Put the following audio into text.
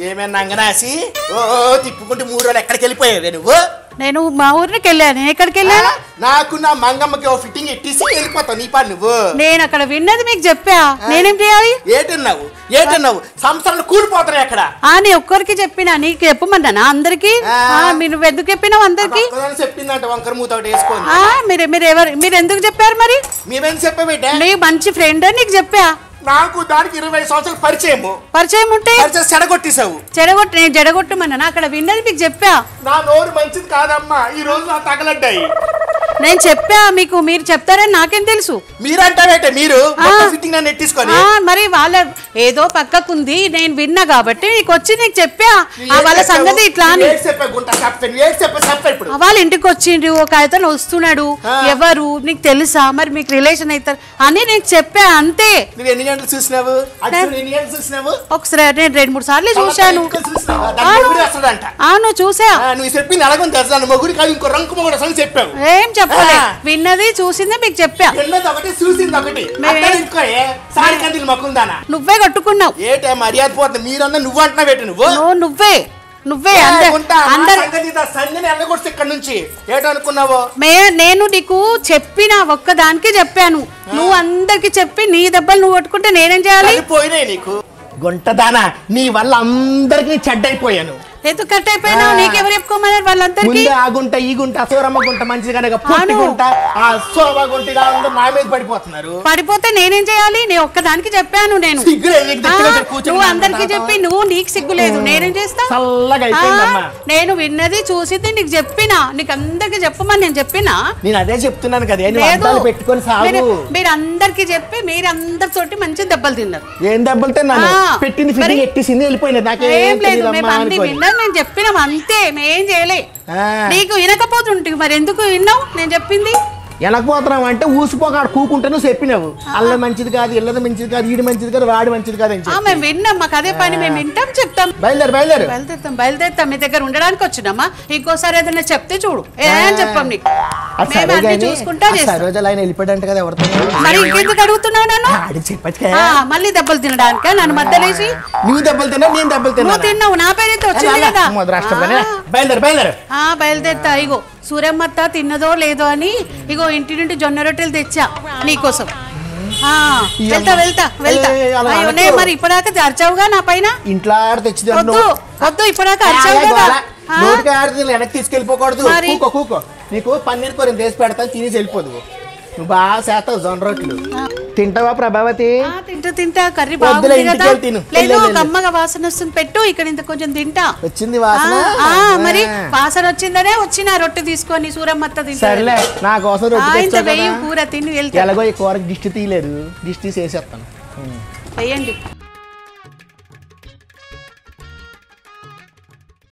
ఏమైనా నంగనాసి ఓ ఓ, తిప్పుకుంటూ మూడు రోజులు ఎక్కడికి వెళ్ళిపోయావే నువ్వు నేను మా ఊరికి వెళ్ళాను నేను ఎక్కడికి వెళ్ళాను ఆ, నాకు నా మంగమ్మకి ఓ ఫిట్టింగ్ ఎట్టేసి వెళ్ళిపోతావు నీ పని నువ్వు నేను అక్కడ విన్నది మీకు చెప్పా నేనేం చేయాలి ఏటన్నావు ఏటన్నావు సంవత్సరాలు కూలిపోతున్నాయి అక్కడ ఆ నీ ఒక్కరికి చెప్పినా నీకు చెప్పమన్నానా అందరికి ఆ. మీరు నువ్వు ఎందుకు చెప్పినావు అందరికి ఒక్కదాన్ని చెప్పిందంట వంకర మూత ఒకటి వేసుకొని ఆ, మీరు మీరు ఎవరు మీరు ఎందుకు చెప్పారు మరి మేమేం చెప్పామేట నీ మంచి ఫ్రెండ్ అని నీకు చెప్పా నాకు దానికి ఇరవై సంవత్సరాలు పరిచయము పరిచయం ఉంటే పరిచయం చెడగొట్టేశావు చెడగొట్టు నేను జడగొట్టమన్నా అక్కడ విన్నది మీకు చెప్పా నా నోరు మంచిది కాదమ్మా ఈ రోజు నా తగలడ్డాయి నేను చెప్పా మీకు మీరు చెప్తారని నాకేం తెలుసు మీరంటారేట మీరు ఆ. ఫిట్టింగ్ నన్ను ఎట్టించుకొని ఆ, మరి వాళ్ళ ఏదో పక్కకుంది నేను విన్నా కాబట్టి నీకు వచ్చి నీకు చెప్పా ఆ వాళ్ళ ఏం సంగతి చెప్పావు? ఇట్లా అని ఏం చెప్పా గుంట చెప్పాను ఏం చెప్పా చెప్పా ఇప్పుడు ఆ, వాళ్ళ ఇంటికి వచ్చిండ్రు ఒక అతను వస్తున్నాడు ఆ. ఎవరు నీకు తెలుసా మరి మీకు రిలేషన్ అవుతారు అని నీకు చెప్పా అంతే నువ్వు ఎన్ని గంటలు చూసినావు అటు చూడు, ఎన్ని గంటలు చూసినావు ఒకసారి నేను రెండు మూడు సార్లు చూశాను ఇంకా చూసినావా? దాని అవును. మొగుడు వస్తాడంట. అవును చూసా ఆ, నువ్వు చెప్పింది ఎలాగొని తెలుసా నా మొగుడు కాదు ఇంకో రంకు మొగుడు అసలు చెప్పావు ఏం చెప్పలే ఆ. విన్నది చూసింది మీకు చెప్పా వెళ్ళదు ఒకటి చూసింది ఒకటి మేమే- అక్కడ ఇంకోయే సారి కందిలు మక్కుందానా నువ్వే కట్టుకున్నావు ఏటే మర్యాద పోతుంది మీరన్నా నువ్వు అంటున్నావు ఏంటి నువ్వు నువ్వు నువ్వే నువ్వే ఏ, అందరు ఉంటా, నా అందరు సంగతి ఇదా, సంధ్యని వెళ్ళగొడితే ఇక్కడ నుంచి ఏటనుకున్నావు మే నేను నీకు చెప్పిన ఒక్కదానికి చెప్పాను నువ్వు అందరికి చెప్పి నీ దెబ్బలు నువ్వు కొట్టుకుంటే నేనేం చేయాలి పోయినాయి నీకు గుంటదానా నీ వల్ల అందరికి చెడ్డైపోయాను ఎందుకు కట్ అయిపోయినావు ఆ. నీకెవరు చెప్పుకోమన్నారు వాళ్ళందరికి ముందు ఆ గుంట ఈ గుంట అసూరమ్మ గుంట మంచిది కనుక పొట్టి అవును. గుంట ఆ శోభ గుంట ఇలా అందరూ నా మీద పడిపోతున్నారు పడిపోతే నేనేం చేయాలి నేను ఒక్కదానికి చెప్పాను నేను సిగ్గులేదు నీకు ఆ, దగ్గర వచ్చి కూర్చొని నువ్వు అందరికి మాట్లాడతావా? చెప్పి నువ్వు నీకు సిగ్గు లేదు నేనేం చేస్తా చల్లగా ఆ, అయిపోయిందమ్మా నేను విన్నది చూసింది నీకు చెప్పినా నీకు అందరికి చెప్పమని నేను చెప్పినా నేను అదే చెప్తున్నాను కదా నువ్వు లేదు అద్దాలు పెట్టుకొని సాగు మీరు- మీరు అందరికి చెప్పి మీరు అందరితోటి మంచి దెబ్బలు తిన్నారు ఏం దెబ్బలు తిన్నాను ఆ, పెట్టింది మరి- ఫిట్టింగ్ ఎట్టేసింది వెళ్ళిపోయినది ఏం నాకేం లేదు మేము తెలియదమ్మా అన్ని అనుకోని విన్నాం నేను చెప్పినాం అంతే మేం చేయలే ఆ, నీకు వినకపోతుంటే మరి ఎందుకు విన్నావు నేను చెప్పింది వెనకపోతున్నాం అంటే ఊసిపోక ఆడ కూకుంటే నువ్వు చెప్పినావు అల్ల మంచిది కాదు ఇల్లది మంచిది కాదు ఈడు మంచిది కాదు వాడి మంచిది కాదు అని ఆ, చెప్పి మేము విన్నాం మాకు అదే పని మేము వింటాం చెప్తాం బయలుదేరు బయలుదేరు బయలుదేరుతాం బయలుదేరుతాం మీ దగ్గర ఉండడానికి వచ్చినామా ఇంకోసారి ఏదైనా చెప్తే చూడు ఏం చెప్పాం నీకు ఆ మేము సరే అన్ని గాని, చూసుకుంటా ఆ చేస్తాం సరోజ ఆయన వెళ్ళిపోయాడంట కదా ఎవరితో మరి ఇంకెందుకు అడుగుతున్నావు నన్ను ఆడి చెప్పచ్చు ఆ, మళ్ళీ దెబ్బలు తినడానిక నన్ను మధ్యలేసి నువ్వు దెబ్బలు తిన్నా నేను దెబ్బలు నువ్వు తిన్నా తిన్నావు నా పేరైతే వచ్చింది కదా ఆ. బయలుదేరు బయలుదేరు ఆ బయలుదేరుతా ఇగో సూర్యమ్మత్త తిన్నదో లేదో అని ఇగో ఇంటి నుండి జొన్న రొట్టెలు తెచ్చా నీకోసం ఆ, వెళ్తా వెళ్తా వెళ్తా ఏ, అలా అయ్యో అనకు. నే మరి ఇప్పటిదాకా అరిచావుగా నా పైన ఇంట్లో ఆడ తెచ్చి వద్దు వద్దు ఇప్పటిదాకా అరిచావు కదా ఆ, నోటికి ఆడితే వెనక్కి తీసుకెళ్ళిపోకూడదు మరి? కూకో కూకో నీకు పన్నీర్ కూర వేసి పెడతాను తినేసి వెళ్ళిపోదు నువ్వు బాగా చేస్తావు జొన్న రొట్టెలు తింటావా ప్రభావతి ఆ, తింటా తింటా కర్రీ వద్దులే, బాగుంది ఇంటికి కదా వెళ్ళి తిను. లేదు వెళ్ళు, ఒక వెళ్ళు. అమ్మగా వాసన వస్తుంది పెట్టు ఇక్కడ ఇంత కొంచెం తింటా వచ్చింది ఆ, వాసన ఆ, మరి ఆ. వాసన వచ్చిందనే వచ్చిన రొట్టె తీసుకొని సూరమ్మత్త తింటా సర్లే నా కోసం ఆ, రొట్టె ఇంత తెచ్చావు వెయ్యి కదా. కూర తిని వెళ్తా ఎలాగో ఈ కూరకి దిష్టి తీయలేరు దిష్టి తీసేసేస్తాను వేయండి